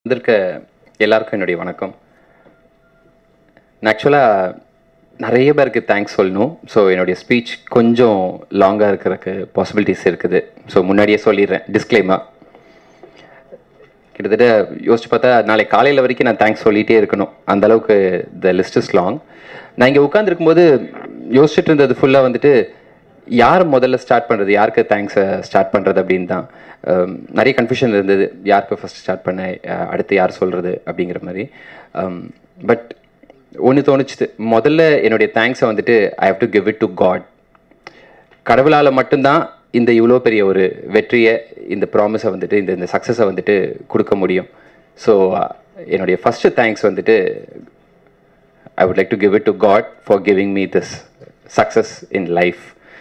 வந்திருக்க எல்லாருக்கும் என்னுடைய வணக்கம் ஆக்சுவலாக நிறைய பேருக்கு தேங்க்ஸ் சொல்லணும் ஸோ என்னுடைய ஸ்பீச் கொஞ்சம் லாங்காக இருக்கிறதுக்கு பாசிபிலிட்டிஸ் இருக்குது ஸோ முன்னாடியே சொல்லிடுறேன் டிஸ்க்ளைமா கிட்டத்தட்ட யோசிச்சு பார்த்தா நாளைக்கு காலையில் வரைக்கும் நான் தேங்க்ஸ் சொல்லிகிட்டே இருக்கணும் அந்த அளவுக்கு த லிஸ்ட் இஸ் லாங் நான் இங்கே உட்காந்துருக்கும்போது யோசிச்சுட்டு இருந்தது ஃபுல்லாக வந்துட்டு யார் முதல்ல ஸ்டார்ட் பண்ணுறது யாருக்கு தேங்க்ஸை ஸ்டார்ட் பண்ணுறது அப்படின்னு தான் அம், நிறைய கன்ஃபியூஷன் இருந்தது யாருக்கு ஃபஸ்ட் ஸ்டார்ட் பண்ண அஹ், அடுத்து யார் சொல்கிறது அப்படிங்கிற மாதிரி பட் ஒன்று தோணுச்சுது முதல்ல என்னுடைய தேங்க்ஸை வந்துட்டு I have to give it to God கடவுளால் மட்டும்தான் இந்த இவ்வளோ பெரிய ஒரு வெற்றியை இந்த ப்ராமிஸை வந்துட்டு இந்த இந்த சக்ஸஸை வந்துட்டு கொடுக்க முடியும் ஸோ என்னுடைய ஃபஸ்ட்டு தேங்க்ஸ் வந்துட்டு I would like to give it to God for giving me this success in life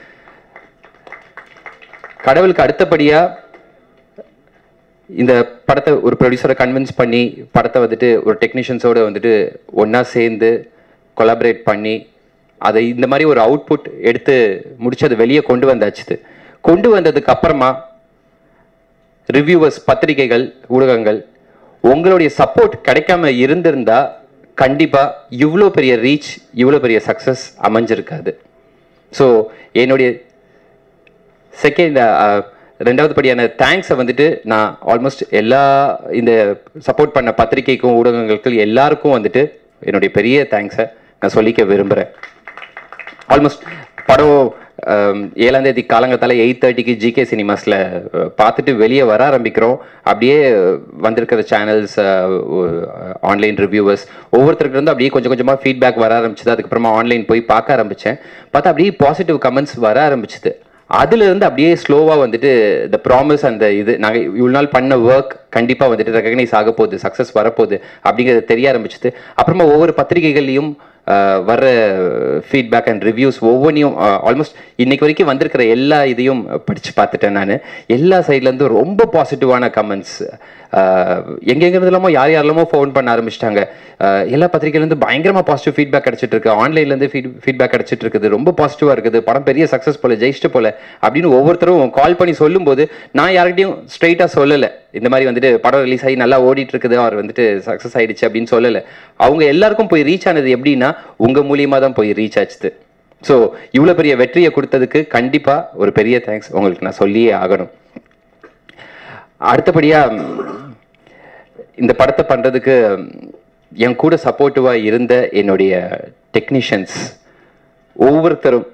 கடவுளுக்கு அடுத்தபடியாக இந்த படத்தை ஒரு ப்ரொடியூசரை கன்வின்ஸ் பண்ணி படத்தை வந்துட்டு ஒரு டெக்னீஷியன்ஸோடு வந்துட்டு ஒன்றா சேர்ந்து கொலாபரேட் பண்ணி அதை இந்த மாதிரி ஒரு அவுட்புட் எடுத்து முடிச்சு அதை வெளியே கொண்டு வந்தாச்சு கொண்டு வந்ததுக்கு அப்புறமா ரிவ்யூவர்ஸ் பத்திரிகைகள் ஊடகங்கள் உங்களுடைய சப்போர்ட் கிடைக்காம இருந்திருந்தா கண்டிப்பாக இவ்வளோ பெரிய ரீச் இவ்வளோ பெரிய சக்ஸஸ் அமைஞ்சிருக்காது ஸோ என்னுடைய செகண்ட் ரெண்டாவது படியான தேங்க்ஸை வந்துட்டு நான் ஆல்மோஸ்ட் எல்லா இந்த சப்போர்ட் பண்ண பத்திரிகைக்கும் ஊடகங்களுக்கும் எல்லாருக்கும் வந்துட்டு என்னுடைய பெரிய தேங்க்ஸை நான் சொல்லிக்க விரும்புகிறேன் ஆல்மோஸ்ட் படம் ஆம், ஏழாம் தேதி காலங்கத்தால எயிட் தேர்ட்டிக்கு ஜிகே சினிமாஸில் பார்த்துட்டு வெளியே வர ஆரம்பிக்கிறோம் அப்படியே வந்திருக்கிற சேனல்ஸ் ஆன்லைன் ரிவ்யூவர்ஸ் ஒவ்வொருத்தருக்கு இருந்து அப்படியே கொஞ்சம் கொஞ்சமாக ஃபீட்பேக் வர ஆரம்பிச்சது அதுக்கப்புறமா ஆன்லைன் போய் பார்க்க ஆரம்பித்தேன் பார்த்தா அப்படியே பாசிட்டிவ் கமெண்ட்ஸ் வர ஆரம்பிச்சது அதுல இருந்து அப்படியே ஸ்லோவாக வந்துட்டு இந்த ப்ராமிஸ் அந்த இது நாங்கள் இவ்வளோ நாள் பண்ண ஒர்க் கண்டிப்பாக வந்துட்டு ரெகக்னைஸ் ஆக போகுது சக்ஸஸ் வரப்போகுது அப்படிங்கிறது தெரிய ஆரம்பிச்சது அப்புறமா ஒவ்வொரு பத்திரிகைகள்லையும் ஆஹ், வர்ற ஃபீட்பேக் அண்ட் ரிவ்யூஸ் ஒவ்வொன்றையும் ஆல்மோஸ்ட் இன்னைக்கு வரைக்கும் வந்திருக்கிற எல்லா இதையும் படித்து பார்த்துட்டேன் நான் எல்லா சைட்லேருந்து ரொம்ப பாசிட்டிவான கமெண்ட்ஸ் எங்கெங்கிருந்துலாமோ யார் யாரெல்லாமோ ஃபோன் பண்ண ஆரம்பிச்சிட்டாங்க எல்லா பத்திரிகையிலேருந்து பயங்கரமாக பாசிட்டிவ் ஃபீட்பேக் கிடைச்சிட்டு இருக்கு ஆன்லைன்லேருந்து ஃபீட் ஃபீட்பேக் கிடைச்சிட்டு இருக்குது ரொம்ப பாசிட்டிவாக இருக்குது படம் பெரிய சக்ஸஸ் போல ஜெயிச்சிட்டு போல அப்படின்னு ஒவ்வொருத்தரும் கால் பண்ணி சொல்லும்போது நான் யார்கிட்டயும் ஸ்ட்ரைட்டாக சொல்லலை இந்த மாதிரி வந்துட்டு படம் ரிலீஸ் ஆகி நல்லா ஓடிட்டு இருக்குது அவர் வந்துட்டு சக்ஸஸ் ஆயிடுச்சு அப்படின்னு சொல்லலை அவங்க எல்லாருக்கும் போய் ரீச் ஆனது எப்படின்னா உங்கள் மூலியமாக தான் போய் ரீச் ஆச்சுது ஸோ இவ்வளோ பெரிய வெற்றியை கொடுத்ததுக்கு கண்டிப்பாக ஒரு பெரிய தேங்க்ஸ் உங்களுக்கு நான் சொல்லியே ஆகணும் அடுத்தபடியாக இந்த படத்தை பண்ணுறதுக்கு என் கூட சப்போர்ட்டிவாக இருந்த என்னுடைய டெக்னீஷியன்ஸ் ஒவ்வொருத்தரும்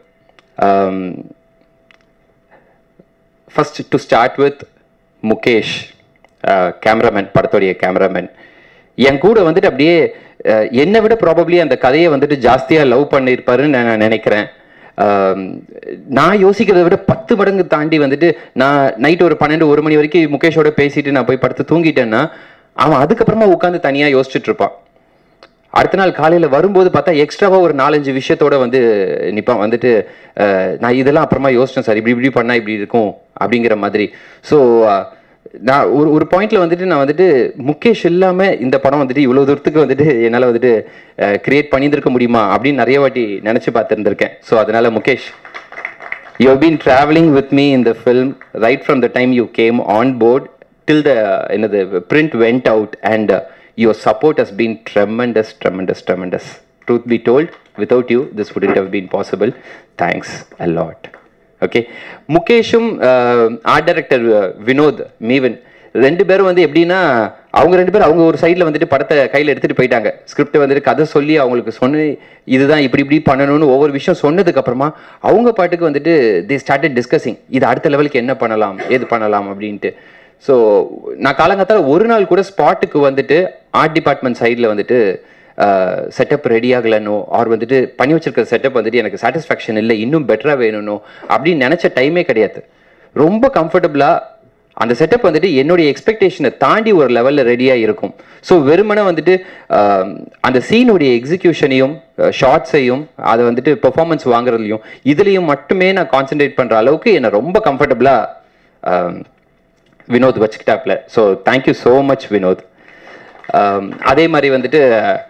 first to start with Mukesh cameraman படத்துடைய கேமராமேன் என் கூட வந்துட்டு அப்படியே அஹ், என்னை விட ப்ராபப்ளி அந்த கதையை வந்துட்டு ஜாஸ்தியாக லவ் பண்ணியிருப்பாருன்னு நான் நினைக்கிறேன் ஆம், நான் யோசிக்கிறதை விட பத்து மடங்கு தாண்டி வந்துட்டு நான் நைட் ஒரு பன்னெண்டு ஒரு மணி வரைக்கும் முகேஷோட பேசிட்டு நான் போய் படுத்து தூங்கிட்டேன்னா அவன் அதுக்கப்புறமா உட்காந்து தனியாக யோசிச்சுட்டு இருப்பான் அடுத்த நாள் காலையில் வரும்போது பார்த்தா எக்ஸ்ட்ராவாக ஒரு நாலஞ்சு விஷயத்தோட வந்து நிற்பான் வந்துட்டு அஹ், நான் இதெல்லாம் அப்புறமா யோசிச்சேன் சார் இப்படி இப்படி பண்ணால் இப்படி இருக்கும் அப்படிங்கிற மாதிரி ஸோ நான் ஒரு ஒரு பாயிண்ட்ல வந்துட்டு நான் வந்துட்டு முகேஷ் இல்லாமல் இந்த படம் வந்துட்டு இவ்வளோ தூரத்துக்கு வந்துட்டு என்னால் வந்துட்டு கிரியேட் பண்ணியிருந்திருக்க முடியுமா அப்படின்னு நிறைய வாட்டி நினச்சி பார்த்துருந்துருக்கேன் ஸோ அதனால Mukesh you have been traveling with me in the film right from the time you came on board till the you know, the print went out and uh, your support has been tremendous tremendous tremendous truth be told without you this wouldn't have been possible thanks a lot okay முகேஷும் art director Vinoth மீவன் ரெண்டு பேரும் வந்து எப்படின்னா அவங்க ரெண்டு பேரும் அவங்க ஒரு சைடில் வந்துட்டு படத்தை கையில் எடுத்துகிட்டு போயிட்டாங்க ஸ்கிரிப்ட் வந்துட்டு கதை சொல்லி அவங்களுக்கு சொன்னி இதுதான் இப்படி இப்படி பண்ணணும்னு ஒவ்வொரு விஷயம் சொன்னதுக்கு அப்புறமா அவங்க பாட்டுக்கு வந்துட்டு தி ஸ்டார்டட் டிஸ்கஸிங் இது அடுத்த லெவலுக்கு என்ன பண்ணலாம் ஏது பண்ணலாம் அப்படின்ட்டு ஸோ நான் காலங்காத்தால ஒரு நாள் கூட ஸ்பாட்டுக்கு வந்துட்டு ஆர்ட் டிபார்ட்மெண்ட் சைடில் வந்துட்டு செட்டப் ரெடி ஆகலனோ ஆர் வந்துட்டு பண்ணி வச்சிருக்கிற செட்டப் வந்துட்டு எனக்கு சாட்டிஸ்ஃபேக்ஷன் இல்லை இன்னும் பெட்டராக வேணும்னோ அப்படின்னு நினச்ச டைமே கிடையாது ரொம்ப கம்ஃபர்டபுளாக அந்த செட்டப் வந்துட்டு என்னுடைய எக்ஸ்பெக்டேஷனை தாண்டி ஒரு லெவலில் ரெடியாக இருக்கும் ஸோ வெறுமனே வந்துட்டு ஆஹ், அந்த சீனுடைய எக்ஸிக்யூஷனையும் ஷார்ட்ஸையும் அதை வந்துட்டு பெர்ஃபார்மன்ஸ் வாங்குறதுலையும் இதுலேயும் மட்டுமே நான் கான்சென்ட்ரேட் பண்ணுற அளவுக்கு என்னை ரொம்ப கம்ஃபர்டபுளாக வினோத் வச்சுக்கிட்டாப்ல so thank you so much Vinoth ஆம், அதே மாதிரி வந்துட்டு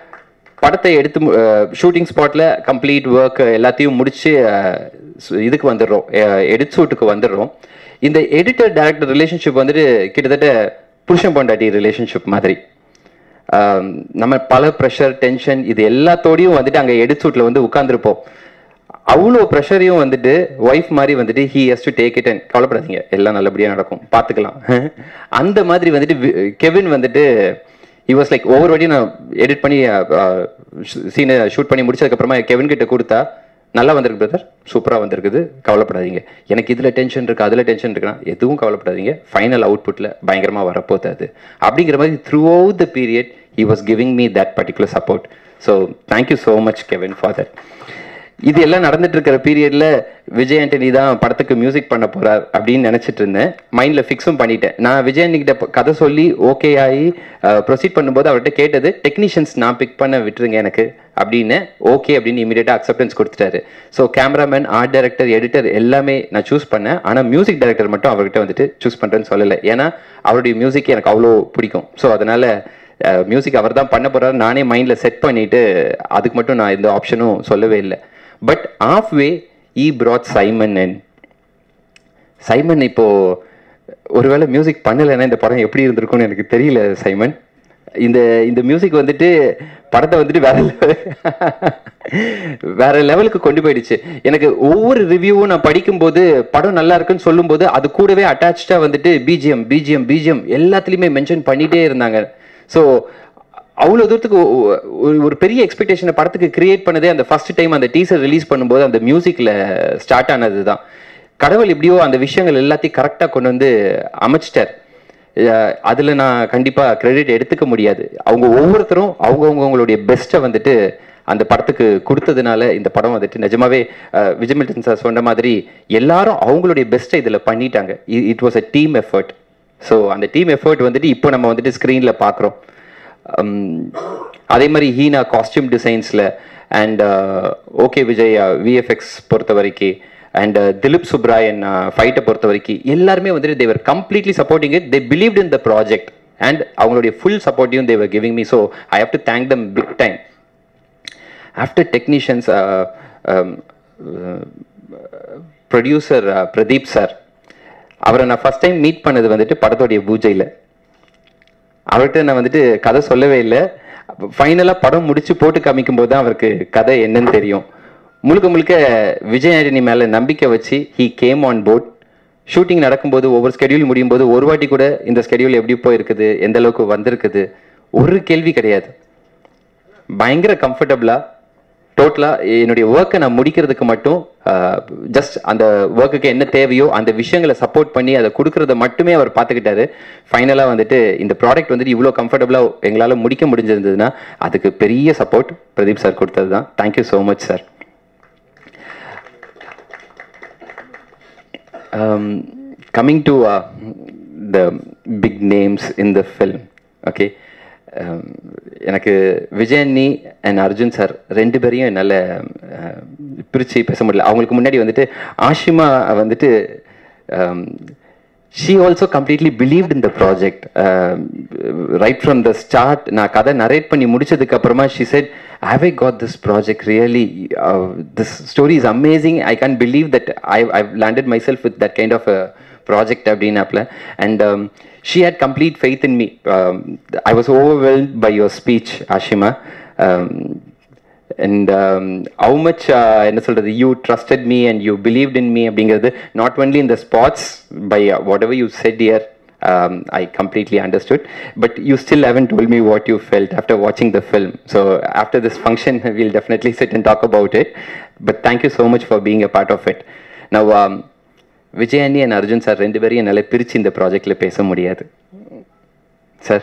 படத்தை எடுத்து ஷூட்டிங் ஸ்பாட்டில் கம்ப்ளீட் ஒர்க் எல்லாத்தையும் முடிச்சு அஹ், சு- இதுக்கு வந்துடுறோம் எடிட் ஷூட்டுக்கு வந்துடுறோம் இந்த எடிட்டர் டைரக்டர் ரிலேஷன்ஷிப் வந்துட்டு கிட்டத்தட்ட புருஷன் பொண்டாட்டி ரிலேஷன்ஷிப் மாதிரி ஆம், நம்ம பல ப்ரெஷர் டென்ஷன் இது எல்லாத்தோடையும் வந்துட்டு அங்கே எடுச்சூட்டில் வந்து உட்காந்துருப்போம் அவ்வளோ ப்ரெஷரையும் வந்துட்டு ஒய்ஃப் மாதிரி வந்துட்டு he has to take it and கவலைப்படாதீங்க எல்லாம் நல்லபடியாக நடக்கும் பார்த்துக்கலாம் அந்த மாதிரி வந்துட்டு வி- கெவின் வந்துட்டு he was லைக் ஒவ்வொரு வாட்டியும் நான் எடிட் பண்ணி சீனை ஷூட் பண்ணி முடிச்சதுக்கப்புறமா கெவின் கிட்ட கொடுத்தா நல்லா வந்திருக்கு பிரதர் சூப்பராக வந்திருக்குது கவலைப்படாதீங்க எனக்கு இதில் டென்ஷன் இருக்கு அதில் டென்ஷன் இருக்குன்னா எதுவும் கவலைப்படாதீங்க ஃபைனல் அவுட்புட்டில் பயங்கரமாக வரப்போகுது அது அப்படிங்கிற மாதிரி throughout the period he was giving me that particular support so thank you so much Kevin for that இது எல்லாம் நடந்துட்டு இருக்கிற பீரியட்ல விஜய் ஆண்டனி தான் படத்துக்கு மியூசிக் பண்ண போறார் அப்படின்னு நினைச்சிட்டு இருந்தேன் மைண்ட்ல ஃபிக்ஸும் பண்ணிட்டேன் நான் விஜய் ஆண்டனி கிட்ட ப- கதை சொல்லி ஓகே ஆகி ப்ரொசீட் பண்ணும்போது அவர்கிட்ட கேட்டது டெக்னீஷியன்ஸ் நான் பிக் பண்ண விட்டுருங்க எனக்கு அப்படின்னு ஓகே அப்படின்னு இமீடியட்டா அக்செப்டன்ஸ் கொடுத்துட்டாரு so cameraman art director editor எல்லாமே நான் சூஸ் பண்ணேன் ஆனால் மியூசிக் டைரக்டர் மட்டும் அவர்கிட்ட வந்துட்டு சூஸ் பண்றேன்னு சொல்லலை ஏன்னா அவருடைய மியூசிக் எனக்கு அவ்வளோ பிடிக்கும் ஸோ அதனால மியூசிக் அவர் தான் பண்ண போறாரு நானே மைண்ட்ல செட் பண்ணிட்டு அதுக்கு மட்டும் நான் எந்த ஆப்ஷனும் சொல்லவே இல்லை but halfway he brought Simon and Simon இப்போ ஒருவேளை மியூசிக் பண்ணலைன்னா இந்த படம் எப்படி இருந்திருக்கும்னு எனக்கு தெரியல சைமன் இந்த இந்த மியூசிக் வந்துட்டு படத்தை வந்துட்டு வேற level- வேற லெவலுக்கு கொண்டு போயிடுச்சு எனக்கு ஒவ்வொரு ரிவ்யூவும் நான் படிக்கும்போது படம் நல்லா இருக்குன்னு சொல்லும்போது அது கூடவே அட்டாச்சா வந்துட்டு பிஜிஎம் பிஜிஎம் பிஜிஎம் எல்லாத்துலயுமே மென்ஷன் பண்ணிட்டே இருந்தாங்க ஸோ அவ்வளோ தூரத்துக்கு ஒ- ஒ- ஒரு ஒரு பெரிய எக்ஸ்பெக்டேஷனை படத்துக்கு கிரியேட் பண்ணதே அந்த ஃபர்ஸ்ட் டைம் அந்த டீசர் ரிலீஸ் பண்ணும்போது அந்த மியூசிக்ல ஸ்டார்ட் ஆனது தான் கடவுள் எப்படியோ அந்த விஷயங்கள் எல்லாத்தையும் கரெக்டாக கொண்டு வந்து அமைச்சிட்டார் அஹ் அதுல நான் கண்டிப்பா கிரெடிட் எடுத்துக்க முடியாது அவங்க ஒவ்வொருத்தரும் அவங்கவுங்க அவங்களுடைய பெஸ்ட்டை வந்துட்டு அந்த படத்துக்கு கொடுத்ததுனால இந்த படம் வந்துட்டு நிஜமாவே அஹ், விஜய் மில்டன் சார் சொன்ன மாதிரி எல்லாரும் அவங்களுடைய பெஸ்ட்டை இதுல பண்ணிட்டாங்க it was a team effort so அந்த டீம் எஃபர்ட் வந்துட்டு இப்போ நம்ம வந்துட்டு ஸ்க்ரீன்ல பார்க்குறோம் அதே மாதிரி ஹீனா காஸ்டியூம் டிசைன்ஸில் அண்ட் ஓகே விஜய் விஎஃப்எக்ஸ் பொறுத்த வரைக்கும் அண்ட் திலீப் சுப்ராயன் ஃபைட்டை பொறுத்த வரைக்கும் எல்லாருமே வந்துட்டு they were completely supporting it they believed in the project and அவங்களுடைய ஃபுல் சப்போர்ட்டையும் they were giving me so I have to thank them big time after technicians producer Pradeep sir அவரை நான் ஃபர்ஸ்ட் டைம் மீட் பண்ணது வந்துட்டு படத்தோடைய பூஜையில் அவர்கிட்ட நான் வந்துட்டு கதை சொல்லவே இல்லை ஃபைனலாக படம் முடிச்சு போட்டு காமிக்கும் போது தான் அவருக்கு கதை என்னன்னு தெரியும் முழுக்க முழுக்க விஜய் ஆண்டனி மேலே நம்பிக்கை வச்சு he came on board shooting நடக்கும்போது ஒவ்வொரு ஸ்கெடியூல் முடியும் போது ஒரு வாட்டி கூட இந்த ஸ்கெடியூல் எப்படி போயிருக்குது எந்த அளவுக்கு வந்திருக்குது ஒரு கேள்வி கிடையாது பயங்கர கம்ஃபர்டபுளா டோட்டலா என்னுடைய ஒர்க்கை நான் முடிக்கிறதுக்கு மட்டும் ஜஸ்ட் அந்த ஒர்க்குக்கு என்ன தேவையோ அந்த விஷயங்களை சப்போர்ட் பண்ணி அதை கொடுக்கறத மட்டுமே அவர் பார்த்துக்கிட்டாரு ஃபைனலாக வந்துட்டு இந்த ப்ராடக்ட் வந்துட்டு இவ்வளோ கம்ஃபர்டபுளாக எங்களால் முடிக்க முடிஞ்சிருந்ததுன்னா அதுக்கு பெரிய சப்போர்ட் பிரதீப் சார் கொடுத்தது தான் thank you so much sir coming to the big names in the film okay எனக்கு விஜயண்ணி அண்ட் அர்ஜுன் சார் ரெண்டு பேரையும் என்னால் பிரித்து பேச முடியல அவங்களுக்கு முன்னாடி வந்துட்டு ஆஷிமா வந்துட்டு she also completely believed in the project right from the start நான் கதை நரேட் பண்ணி முடிச்சதுக்கு அப்புறமா she said have I got this project really this story is amazing I can believe that I I landed myself with that kind of project அப்படின்னாப்ல and she had complete faith in me I was overwhelmed by your speech Ashima and how much என்ன சொல்றது you trusted me and you believed in me அப்படிங்கிறது not only இந்த spots by whatever you said year um, I completely understood. But you still haven't told me what you felt after watching the film. So after this function, we'll definitely sit and talk about it. But thank you so much for being a part of it. Now, um, Vijay அண்ணி and Arjun sir ரெண்டு பேரையும் என்னால் பிரித்து இந்த ப்ராஜெக்டில் பேச முடியாது sir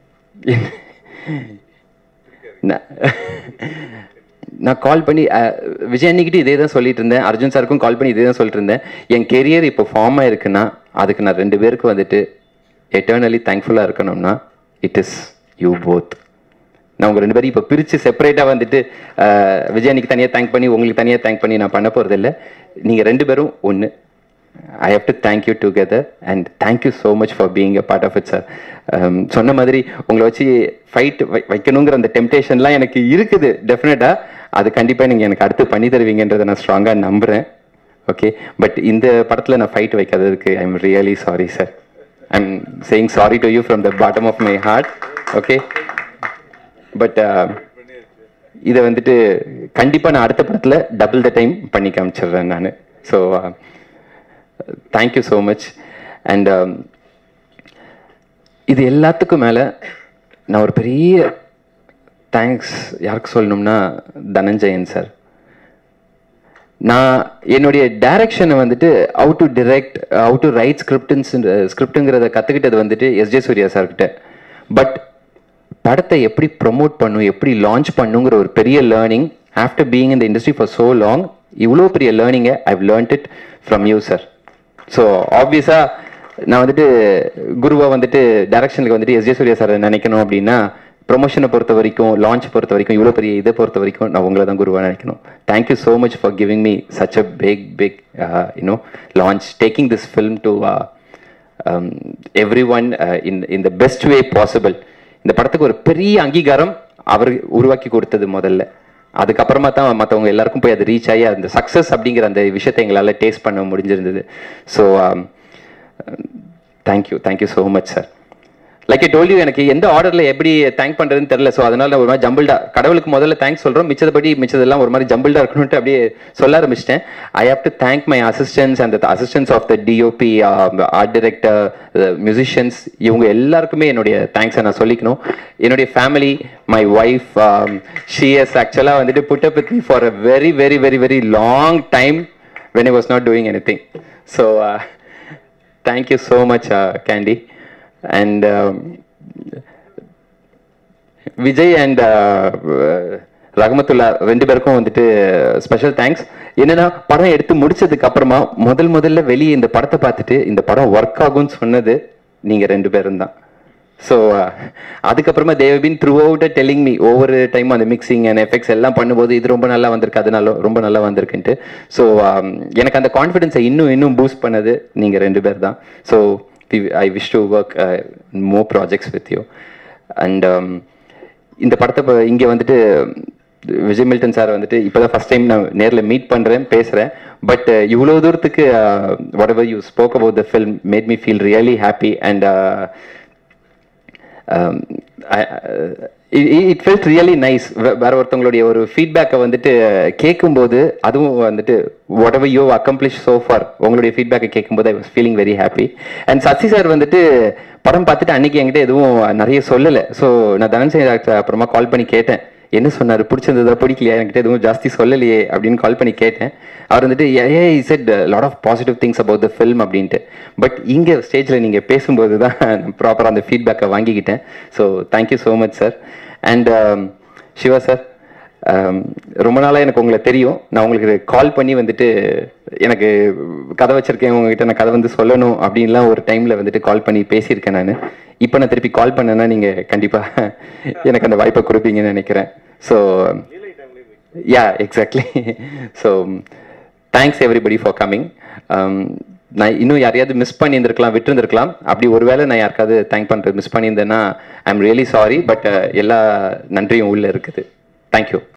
நான் கால் பண்ணி அஹ், விஜய் அன்னிக்கிட்ட இதே தான் சொல்லிட்டு இருந்தேன் அர்ஜுன் சாருக்கும் கால் பண்ணி இதே தான் சொல்லிட்டு இருந்தேன் என் கெரியர் இப்போ ஃபார்ம் ஆயிருக்குன்னா அதுக்கு நான் ரெண்டு பேருக்கு வந்துட்டு எட்டர்னலி தேங்க்ஃபுல்லாக இருக்கணும்னா இட் இஸ் யூ போத் நான் உங்க ரெண்டு பேரும் இப்போ பிரித்து செப்பரேட்டாக வந்துட்டு அஹ், விஜய் அன்னிக்கு தனியாக தேங்க் பண்ணி உங்களுக்கு தனியாக தேங்க் பண்ணி நான் பண்ண போகிறது இல்லை நீங்கள் ரெண்டு பேரும் ஒன்று I have to thank you together and thank you so much for being a part of it sir சொன்ன மாதிரி உங்களை வச்சு ஃபைட் வைக்கணுங்கிற அந்த டெம்டேஷன்லாம் எனக்கு இருக்குது டெஃபினட்டாக அது கண்டிப்பாக நீங்கள் எனக்கு அடுத்து பண்ணி தருவீங்கன்றதை நான் ஸ்ட்ராங்காக நம்புகிறேன் ஓகே பட் இந்த படத்தில் நான் ஃபைட் வைக்காததுக்கு I am really sorry sir I am saying sorry to you from the bottom of my heart okay but இதை வந்துட்டு கண்டிப்பாக நான் அடுத்த படத்தில் டபுள் த டைம் பண்ணி காமிச்சிடுறேன் நான் so thank you so much and இது எல்லாத்துக்கும் மேலே நான் ஒரு பெரிய தேங்க்ஸ் யாருக்கு சொல்லணும்னா தனஞ்சயன் சார் நான் என்னுடைய டைரக்ஷனை வந்துட்டு how to direct how to write scripts ஸ்கிரிப்டுங்கிறத கற்றுக்கிட்டது வந்துட்டு எஸ்ஜே சூர்யா சார்கிட்ட பட் படத்தை எப்படி ப்ரொமோட் பண்ணும் எப்படி லான்ச் பண்ணுங்கிற ஒரு பெரிய லேர்னிங் ஆஃப்டர் பீயிங் இந்த இண்டஸ்ட்ரி ஃபார் ஸோ லாங் இவ்வளோ பெரிய லேர்னிங்கை I've learnt it from you sir so ஆப்வியஸாக நான் வந்துட்டு குருவை வந்துட்டு டைரக்ஷனுக்கு வந்துட்டு எஸ்ஜே சூர்யா சார் நினைக்கணும் அப்படின்னா ப்ரொமோஷனை பொறுத்த வரைக்கும் லான்ச் பொறுத்த வரைக்கும் இவ்வளோ பெரிய இதை பொறுத்த வரைக்கும் நான் உங்களை தான் குருவாக நினைக்கணும் thank you so much for giving me such a big big you know launch taking this film to everyone in in the best way possible இந்த படத்துக்கு ஒரு பெரிய அங்கீகாரம் அவர் உருவாக்கி கொடுத்தது முதல்ல அதுக்கப்புறமா தான் மற்றவங்க எல்லாருக்கும் போய் அது ரீச் ஆகி அந்த சக்ஸஸ் அப்படிங்கிற அந்த விஷயத்தை எங்களால் டேஸ்ட் பண்ண முடிஞ்சிருந்தது so thank you thank you so much sir like I told you எனக்கு எந்த ஆர்டர்ல எப்படி தேங்க் பண்றதுன்னு தெரியல ஸோ அதனால நான் ஒரு மாதிரி ஜம்பிள்டா கடவுளுக்கு முதல்ல தேங்க்ஸ் சொல்றோம் மிச்சதபடி மிச்சதெல்லாம் ஒரு மாதிரி ஜம்பிள்டா இருக்கணும்ட்டு அப்படியே சொல்ல ஆரம்பிச்சிட்டேன் I have to thank my assistants and assistants of the DOP art director musicians இவங்க எல்லாருக்குமே என்னுடைய தேங்க்ஸை நான் சொல்லிக்கணும் என்னுடைய ஃபேமிலி மை ஒய்ஃப் ஷிஎஸ் ஆக்சுவலாக வந்துட்டு put up with me for a very very very very long time when I was not doing anything so thank you so much Candy and Vijay and Rahmathullah ரெண்டு பேருக்கும் வந்துட்டு ஸ்பெஷல் தேங்க்ஸ் என்னன்னா படம் எடுத்து முடிச்சதுக்கு அப்புறமா முதல் முதல்ல வெளியே இந்த படத்தை பார்த்துட்டு இந்த படம் ஒர்க் ஆகும்னு சொன்னது நீங்க ரெண்டு பேரும் தான் ஸோ அதுக்கப்புறமா they've been throughout telling me ஒவ்வொரு டைமும் அந்த மிக்சிங் அண்ட் எஃபெக்ட்ஸ் எல்லாம் பண்ணும்போது இது ரொம்ப நல்லா வந்திருக்கு அதனால ரொம்ப நல்லா வந்திருக்குன்ட்டு ஸோ எனக்கு அந்த கான்ஃபிடென்ஸை இன்னும் இன்னும் பூஸ்ட் பண்ணது நீங்கள் ரெண்டு பேர் தான் so I wish to work more projects with you and இந்த படத்தை இப்போ இங்கே வந்துட்டு விஜய் மில்டன் சார் வந்துட்டு இப்போ தான் ஃபஸ்ட் டைம் நான் நேரில் மீட் பண்ணுறேன் பேசுகிறேன் பட் இவ்வளோ தூரத்துக்கு whatever you spoke about the film made me feel really happy and it felt really nice வேற ஒருத்தவங்களுடைய ஒரு ஃபீட்பேக்கை வந்துட்டு கேட்கும்போது அதுவும் வந்துட்டு whatever you accomplish so far உங்களுடைய ஃபீட்பேக்கை கேட்கும்போது I was feeling very happy and Sasi sir வந்துட்டு படம் பார்த்துட்டு அன்னைக்கு என்கிட்ட எதுவும் நிறைய சொல்லலை ஸோ நான் தனஞ்சய் டாக்டர் அப்புறமா கால் பண்ணி கேட்டேன் என்ன சொன்னார் பிடிச்சிருந்ததா பிடிக்கலையா என்கிட்ட எதுவும் ஜாஸ்தி சொல்லலையே அப்படின்னு கால் பண்ணி கேட்டேன் அவர் வந்துட்டு A Z lot of positive things about the film அப்படின்ட்டு பட் இங்கே ஸ்டேஜில் நீங்கள் பேசும்போது தான் ப்ராப்பராக அந்த ஃபீட்பேக்கை வாங்கிக்கிட்டேன் so thank you so much sir and Siva sir ரொம்ப நாளாக எனக்கு உங்களை தெரியும் நான் உங்களுக்கு கால் பண்ணி வந்துட்டு எனக்கு கதை வச்சிருக்கேன் உங்ககிட்ட நான் கதை வந்து சொல்லணும் அப்படின்லாம் ஒரு டைமில் வந்துட்டு கால் பண்ணி பேசியிருக்கேன் நான் இப்போ நான் திருப்பி கால் பண்ணேன்னா நீங்கள் கண்டிப்பாக எனக்கு அந்த வாய்ப்பை கொடுப்பீங்கன்னு நினைக்கிறேன் so yeah exactly so thanks everybody for coming நான் இன்னும் யாரையாவது மிஸ் பண்ணியிருந்திருக்கலாம் விட்டுருந்துருக்கலாம் அப்படி ஒருவேளை நான் யாருக்காவது தேங்க் பண்ணுறது மிஸ் பண்ணியிருந்தேன்னா I am really sorry but எல்லா நன்றியும் உள்ளே இருக்குது தேங்க்யூ